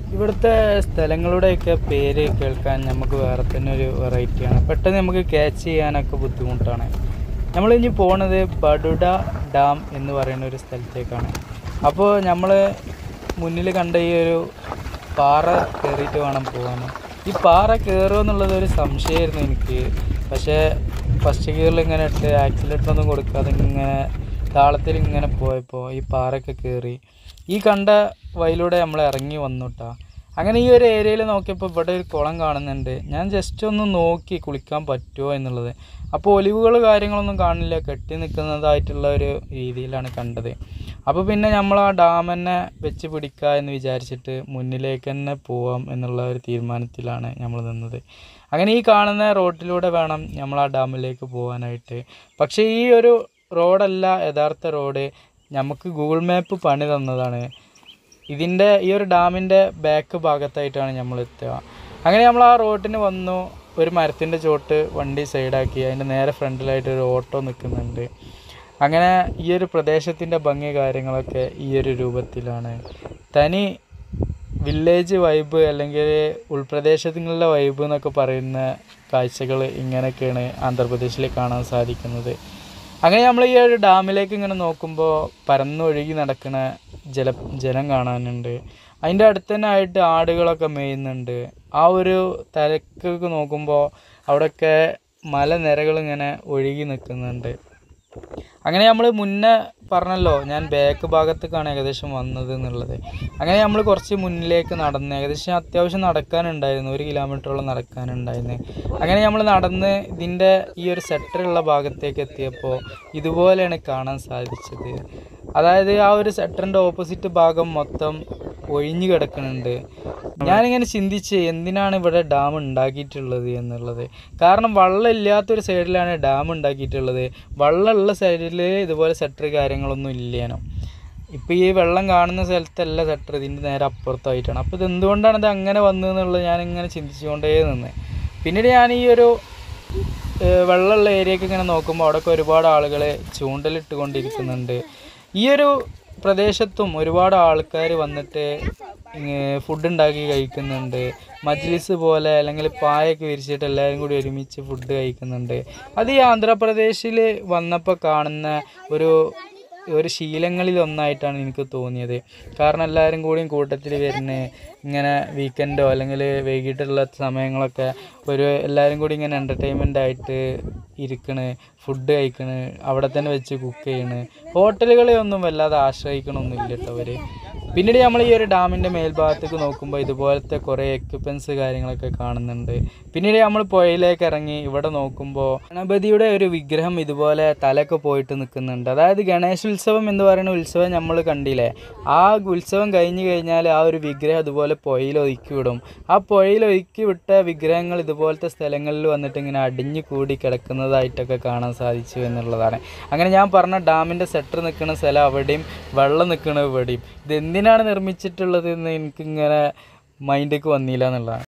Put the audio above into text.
ഇവിടുത്തെ സ്ഥലങ്ങളുടെയൊക്കെ പേര് കേൾക്കാൻ നമുക്ക് വേറെ തന്നെ ഒരു വെറൈറ്റിയാണ് പെട്ടെന്ന് നമുക്ക് ക്യാച്ച് ചെയ്യാനൊക്കെ ബുദ്ധിമുട്ടാണ് നമ്മൾ ഇനി പോണത് ബഡുഡ ഡാം എന്ന് പറയുന്ന ഒരു സ്ഥലത്തേക്കാണ് അപ്പോൾ നമ്മൾ മുന്നിൽ കണ്ട ഈ ഒരു പാറ കയറിയിട്ട് വേണം പോകാൻ ഈ പാറ കയറുമോ എന്നുള്ളത് ഒരു സംശയമായിരുന്നു എനിക്ക് പക്ഷേ ഫസ്റ്റ് ഗിയറിൽ ഇങ്ങനെ ഇട്ട് ആക്സിലേറ്റർ ഒന്നും കൊടുക്കാതെ ഇങ്ങനെ താളത്തിൽ ഇങ്ങനെ പോയപ്പോൾ ഈ പാറയൊക്കെ കയറി ഈ കണ്ട വഴിയിലൂടെ നമ്മൾ ഇറങ്ങി വന്നു കേട്ടോ അങ്ങനെ ഈ ഒരു ഏരിയയിൽ നോക്കിയപ്പോൾ ഇവിടെ ഒരു കുളം കാണുന്നുണ്ട് ഞാൻ ജസ്റ്റ് ഒന്ന് നോക്കി കുളിക്കാൻ പറ്റുമോ എന്നുള്ളത് അപ്പോൾ ഒലിവുകൾ കാര്യങ്ങളൊന്നും കാണില്ല കെട്ടി നിൽക്കുന്നതായിട്ടുള്ള ഒരു രീതിയിലാണ് കണ്ടത് അപ്പോൾ പിന്നെ നമ്മൾ ആ ഡാം തന്നെ വെച്ച് പിടിക്കുക എന്ന് വിചാരിച്ചിട്ട് മുന്നിലേക്ക് തന്നെ പോവാം എന്നുള്ള ഒരു തീരുമാനത്തിലാണ് നമ്മൾ നിന്നത് അങ്ങനെ ഈ കാണുന്ന റോഡിലൂടെ വേണം നമ്മൾ ആ ഡാമിലേക്ക് പോകാനായിട്ട് പക്ഷേ ഈ ഒരു റോഡല്ല യഥാർത്ഥ റോഡ് നമുക്ക് ഗൂഗിൾ മാപ്പ് പണി തന്നതാണ് ഇതിൻ്റെ ഈ ഒരു ഡാമിൻ്റെ ബാക്ക് ഭാഗത്തായിട്ടാണ് നമ്മൾ എത്തുക അങ്ങനെ നമ്മൾ ആ റോഡിന് വന്നു ഒരു മരത്തിൻ്റെ ചോട്ട് വണ്ടി സൈഡാക്കി അതിൻ്റെ നേരെ ഫ്രണ്ടിലായിട്ട് ഒരു ഓട്ടോ നിൽക്കുന്നുണ്ട് അങ്ങനെ ഈ ഒരു പ്രദേശത്തിൻ്റെ ഭംഗി കാര്യങ്ങളൊക്കെ ഈ ഒരു രൂപത്തിലാണ് തനി വില്ലേജ് വൈബ് അല്ലെങ്കിൽ ഉൾപ്രദേശങ്ങളിലെ വൈബ് എന്നൊക്കെ പറയുന്ന കാഴ്ചകൾ ഇങ്ങനെയൊക്കെയാണ് ആന്ധ്രാപ്രദേശിൽ കാണാൻ സാധിക്കുന്നത് അങ്ങനെ നമ്മൾ ഈ ഒരു ഡാമിലേക്ക് ഇങ്ങനെ നോക്കുമ്പോൾ പരന്നൊഴുകി നടക്കുന്ന ജല ജലം കാണാനുണ്ട് അതിൻ്റെ അടുത്ത് തന്നെ ആയിട്ട് ആടുകളൊക്കെ മേയുന്നുണ്ട് ആ ഒരു തിരക്കൊക്കെ നോക്കുമ്പോൾ അവിടെയൊക്കെ മലനിരകൾ ഇങ്ങനെ ഒഴുകി നിൽക്കുന്നുണ്ട് അങ്ങനെ നമ്മൾ മുന്നേ പറഞ്ഞല്ലോ ഞാൻ ബാക്ക് ഭാഗത്തേക്കാണ് ഏകദേശം വന്നത് എന്നുള്ളത് അങ്ങനെ നമ്മൾ കുറച്ച് മുന്നിലേക്ക് നടന്ന് ഏകദേശം അത്യാവശ്യം നടക്കാനുണ്ടായിരുന്നു ഒരു കിലോമീറ്ററോളം നടക്കാനുണ്ടായിരുന്നു അങ്ങനെ നമ്മൾ നടന്ന് ഇതിൻ്റെ ഈ ഒരു സെറ്ററുള്ള ഭാഗത്തേക്ക് എത്തിയപ്പോൾ ഇതുപോലെയാണ് കാണാൻ സാധിച്ചത് അതായത് ആ ഒരു സെറ്ററിൻ്റെ ഓപ്പോസിറ്റ് ഭാഗം മൊത്തം ഒഴിഞ്ഞു കിടക്കുന്നുണ്ട് ഞാനിങ്ങനെ ചിന്തിച്ച് എന്തിനാണ് ഇവിടെ ഡാം ഉണ്ടാക്കിയിട്ടുള്ളത് എന്നുള്ളത് കാരണം വെള്ളം ഇല്ലാത്തൊരു സൈഡിലാണ് ഡാം ഉണ്ടാക്കിയിട്ടുള്ളത് വെള്ളമുള്ള സൈഡിൽ ഇതുപോലെ സെറ്റർ കാര്യങ്ങളൊന്നും ഇല്ലേനോ ഇപ്പോൾ ഈ വെള്ളം കാണുന്ന സ്ഥലത്തല്ല സെറ്റർ ഇതിൻ്റെ നേരെ അപ്പുറത്തായിട്ടാണ് അപ്പോൾ ഇത് എന്തുകൊണ്ടാണ് ഇത് അങ്ങനെ വന്നതെന്നുള്ളത് ഞാനിങ്ങനെ ചിന്തിച്ചുകൊണ്ടേ നിന്ന് പിന്നീട് ഞാൻ ഈ ഒരു ഏഹ് വെള്ളമുള്ള ഏരിയയൊക്കെ ഇങ്ങനെ നോക്കുമ്പോൾ അവിടെയൊക്കെ ഒരുപാട് ആളുകൾ ചൂണ്ടലിട്ട് കൊണ്ടിരിക്കുന്നുണ്ട് ഈ ഒരു പ്രദേശത്തും ഒരുപാട് ആൾക്കാർ വന്നിട്ട് ഫുഡ് ഉണ്ടാക്കി കഴിക്കുന്നുണ്ട് മജ്ലിസ് പോലെ അല്ലെങ്കിൽ പായൊക്കെ വിരിച്ചിട്ട് എല്ലാവരും കൂടി ഒരുമിച്ച് ഫുഡ് കഴിക്കുന്നുണ്ട് അത് ഈ ആന്ധ്രാപ്രദേശിൽ വന്നപ്പോൾ കാണുന്ന ഒരു ഒരു ശീലങ്ങളിൽ ഒന്നായിട്ടാണ് എനിക്ക് തോന്നിയത് കാരണം എല്ലാവരും കൂടിയും കൂട്ടത്തിൽ വരുന്നത് ഇങ്ങനെ വീക്കെൻഡോ അല്ലെങ്കിൽ വൈകിട്ടുള്ള സമയങ്ങളൊക്കെ ഒരു എല്ലാവരും കൂടി ഇങ്ങനെ എൻ്റർടൈൻമെൻ്റ് ആയിട്ട് ഇരിക്കണ് ഫുഡ് കഴിക്കണ് അവിടെ തന്നെ വെച്ച് കുക്ക് ചെയ്യണ് ഹോട്ടലുകളെ ഒന്നും വല്ലാതെ ആശ്രയിക്കണമൊന്നുമില്ല കേട്ടോ അവർ പിന്നീട് നമ്മൾ ഈ ഒരു ഡാമിൻ്റെ മേൽഭാഗത്തേക്ക് നോക്കുമ്പോൾ ഇതുപോലത്തെ കുറേ എക്യുപ്മെൻറ്റ്സ് കാര്യങ്ങളൊക്കെ കാണുന്നുണ്ട് പിന്നീട് നമ്മൾ പുഴയിലേക്ക് ഇറങ്ങി ഇവിടെ നോക്കുമ്പോൾ ഗണപതിയുടെ ഒരു വിഗ്രഹം ഇതുപോലെ തലയൊക്കെ പോയിട്ട് നിൽക്കുന്നുണ്ട് അതായത് ഗണേശോത്സവം എന്ന് പറയുന്ന ഉത്സവം നമ്മൾ കണ്ടില്ലേ ആ ഉത്സവം കഴിഞ്ഞ് കഴിഞ്ഞാൽ ആ ഒരു വിഗ്രഹം ഇതുപോലെ പുഴയിൽ ഒതുക്കി വിടും ആ പുഴയിൽ ഒതുക്കി വിട്ട വിഗ്രഹങ്ങൾ ഇതുപോലത്തെ സ്ഥലങ്ങളിൽ വന്നിട്ട് ഇങ്ങനെ അടിഞ്ഞു കൂടി കിടക്കുന്നതായിട്ടൊക്കെ കാണാൻ സാധിച്ചു എന്നുള്ളതാണ് അങ്ങനെ ഞാൻ പറഞ്ഞ ഡാമിൻ്റെ സെറ്റർ നിൽക്കുന്ന സ്ഥലം അവിടെയും വെള്ളം നിൽക്കുന്നത് ഇവിടെയും ഇത് എന്തിനാണ് നിർമ്മിച്ചിട്ടുള്ളത് എന്ന് എനിക്കിങ്ങനെ മൈൻഡിലേക്ക് വന്നില്ല എന്നുള്ളതാണ്